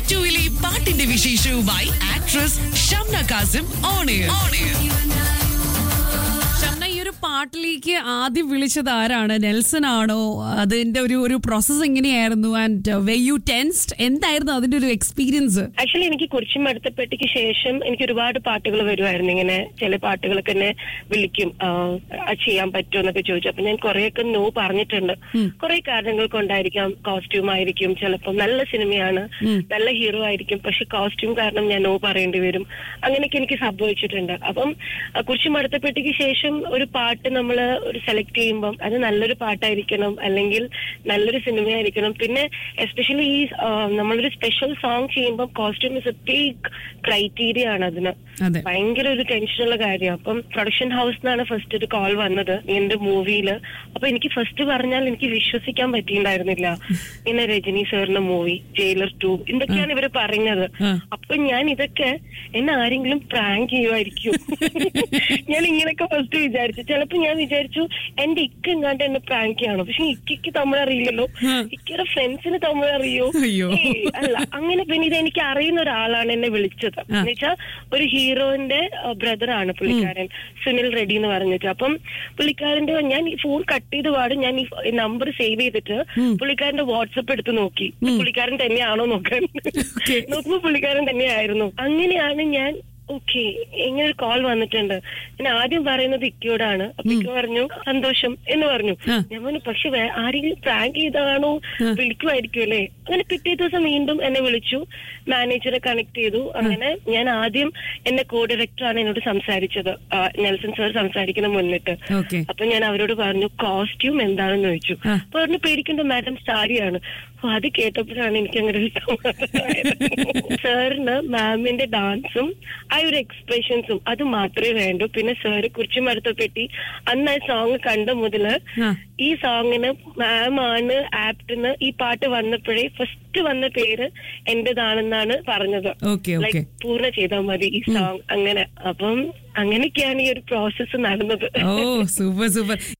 ടുവിലെ പാട്ടിന്റെ വിശേഷവുമായി actress Shamna Kasim on air Shamna ഈ ഒരു പാട്ടിലേക്ക് ആദ്യം വിളിച്ചത് ആരാണ് നെൽസൺ ആണോ അതിന്റെ ഒരു ഒരു പ്രോസസ് എങ്ങനെയായിരുന്നു ആൻഡ് വേ യു ടെൻസ്ഡ് എന്തായിരുന്നു അതിന്റെ ഒരു എക്സ്പീരിയൻസ് ആക്ച്വലി എനിക്ക് കുറിച്ചും അടുത്തപ്പെട്ടിക്ക് ശേഷം എനിക്ക് ഒരുപാട് പാട്ടുകൾ വരുമായിരുന്നു ഇങ്ങനെ ചില പാട്ടുകളൊക്കെ എന്നെ വിളിക്കും ആ, അത് ചെയ്യാൻ പറ്റുമോ എന്നൊക്കെ ചോദിച്ചു അപ്പൊ ഞാൻ കുറെയൊക്കെ നോ പറഞ്ഞിട്ടുണ്ട് കുറെ കാരണങ്ങൾ കൊണ്ടായിരിക്കാം കോസ്റ്റ്യൂം ആയിരിക്കും ചിലപ്പോൾ നല്ല സിനിമയാണ് നല്ല ഹീറോ ആയിരിക്കും പക്ഷെ കോസ്റ്റ്യൂം കാരണം ഞാൻ നോ പറയേണ്ടി വരും അങ്ങനെയൊക്കെ എനിക്ക് സംഭവിച്ചിട്ടുണ്ട് അപ്പം ആ, കുറിച്ചും അടുത്തപ്പെട്ടിക്ക് ശേഷം ഒരു പാട്ട് നമ്മൾ ഒരു സെലക്ട് ചെയ്യുമ്പം അത് നല്ലൊരു പാട്ടായിരിക്കണം അല്ലെങ്കിൽ നല്ലൊരു സിനിമയായിരിക്കണം പിന്നെ എസ്പെഷ്യലി ഈ ആ, നമ്മളൊരു സ്പെഷ്യൽ സോങ് ചെയ്യുമ്പോൾ costume is a big criteria ആണ് അതിന് അതെ ഭയങ്കര ഒരു ടെൻഷനുള്ള കാര്യം അപ്പം പ്രൊഡക്ഷൻ ഹൗസ് നിന്നാണ് ഫസ്റ്റ് ഒരു കോൾ വന്നത് എന്റെ മൂവിയിൽ അപ്പൊ എനിക്ക് ഫസ്റ്റ് പറഞ്ഞാൽ എനിക്ക് വിശ്വസിക്കാൻ പറ്റിയിട്ടുണ്ടായിരുന്നില്ല ഇങ്ങനെ രജനി സാറിന്റെ മൂവി ജയിലർ ടു ഇതൊക്കെയാണ് ഇവര് പറഞ്ഞത് ആ. അപ്പൊ ഞാൻ ഇതൊക്കെ എന്നെ ആരെങ്കിലും പ്രാങ്ക് ചെയ്യുമായിരിക്കും ഞാൻ ഇങ്ങനെയൊക്കെ ഫസ്റ്റ് വിചാരിച്ചു ചിലപ്പോ ഞാൻ വിചാരിച്ചു എന്റെ ഇക്ക എങ്ങാണ്ട് എന്നെ പ്രാങ്ക് ചെയ്യണം പക്ഷെ ഇക്കയ്ക്ക് തമിഴ് അറിയില്ലല്ലോ ആ. ഇക്കയുടെ ഫ്രണ്ട്സിന് തമിഴ് അറിയോ അയ്യോ. ഏയ്, അല്ല അങ്ങനെ പിന്നെ ഇത് എനിക്ക് അറിയുന്ന ഒരാളാണ് എന്നെ വിളിച്ചത് ആ. എന്നുവെച്ചാൽ ഒരു ഹീറോയിന്റെ ബ്രദറാണ് പുള്ളിക്കാരൻ സുനിൽ റെഡ്ഡി എന്ന് പറഞ്ഞിട്ട് അപ്പം പുള്ളിക്കാരന്റെ ഞാൻ ഈ ഫോൺ കട്ട് ചെയ്ത് പാടും ഞാൻ ഈ നമ്പർ സേവ് ചെയ്തിട്ട് പുള്ളിക്കാരന്റെ വാട്സപ്പ് എടുത്ത് നോക്കി പുള്ളിക്കാരൻ തന്നെയാണോ നോക്കാൻ Okay. നോക്കുമ്പോ പുള്ളിക്കാരൻ തന്നെയായിരുന്നു അങ്ങനെയാണ് ഞാൻ ഓക്കെ ഇങ്ങനെ ഒരു കോൾ വന്നിട്ടുണ്ട് ഞാൻ ആദ്യം പറയുന്നത് ഇക്കയോടാണ് അപ്പൊ ഇക്ക പറഞ്ഞു സന്തോഷം എന്ന് പറഞ്ഞു ആ. ഞാൻ പറഞ്ഞു പക്ഷെ വേ- ആരെങ്കിലും പ്രാങ്ക് ചെയ്താണോ വിളിക്കുമായിരിക്കും അല്ലേ അങ്ങനെ പിറ്റേ ദിവസം വീണ്ടും എന്നെ വിളിച്ചു മാനേജറെ കണക്ട് ചെയ്തു അങ്ങനെ ഞാൻ ആദ്യം എന്റെ കോ ഡയറക്ടറാണ് എന്നോട് സംസാരിച്ചത് ആ, നെൽസൺ സാർ സംസാരിക്കുന്ന മുന്നിട്ട് ഓക്കെ അപ്പൊ ഞാൻ അവരോട് പറഞ്ഞു കോസ്റ്റ്യൂം എന്താണെന്ന് ചോദിച്ചു ആ. അപ്പൊ പറഞ്ഞു പേടിക്കേണ്ട മാഡം സാരിയാണ് അപ്പൊ അത് കേട്ടപ്പോഴാണ് എനിക്ക് അങ്ങനെ ഒരു സമാധാനമായത്. സാറിന് മാമിന്റെ ഡാൻസും ആ ഒരു എക്സ്പ്രഷൻസും അത് മാത്രമേ വേണ്ടൂ പിന്നെ സാറ് കുറിച്ച് മരത്തപ്പെട്ടി അന്ന് ആ സോങ് കണ്ട മുതല് ആ. ഈ സോങ്ങിന് മാം ആണ് ആപ്റ്റിന് ഈ പാട്ട് വന്നപ്പോഴേ ഫസ്റ്റ് വന്ന പേര് എന്റേതാണെന്നാണ് പറഞ്ഞത് ഓക്കെ ഓക്കെ ലൈക് പൂർണ്ണ ചെയ്താൽ മതി ഈ സോങ് അങ്ങനെ അപ്പം അങ്ങനെയൊക്കെയാണ് ഈ ഒരു പ്രോസസ്സ് നടന്നത് ഓ സൂപ്പർ സൂപ്പർ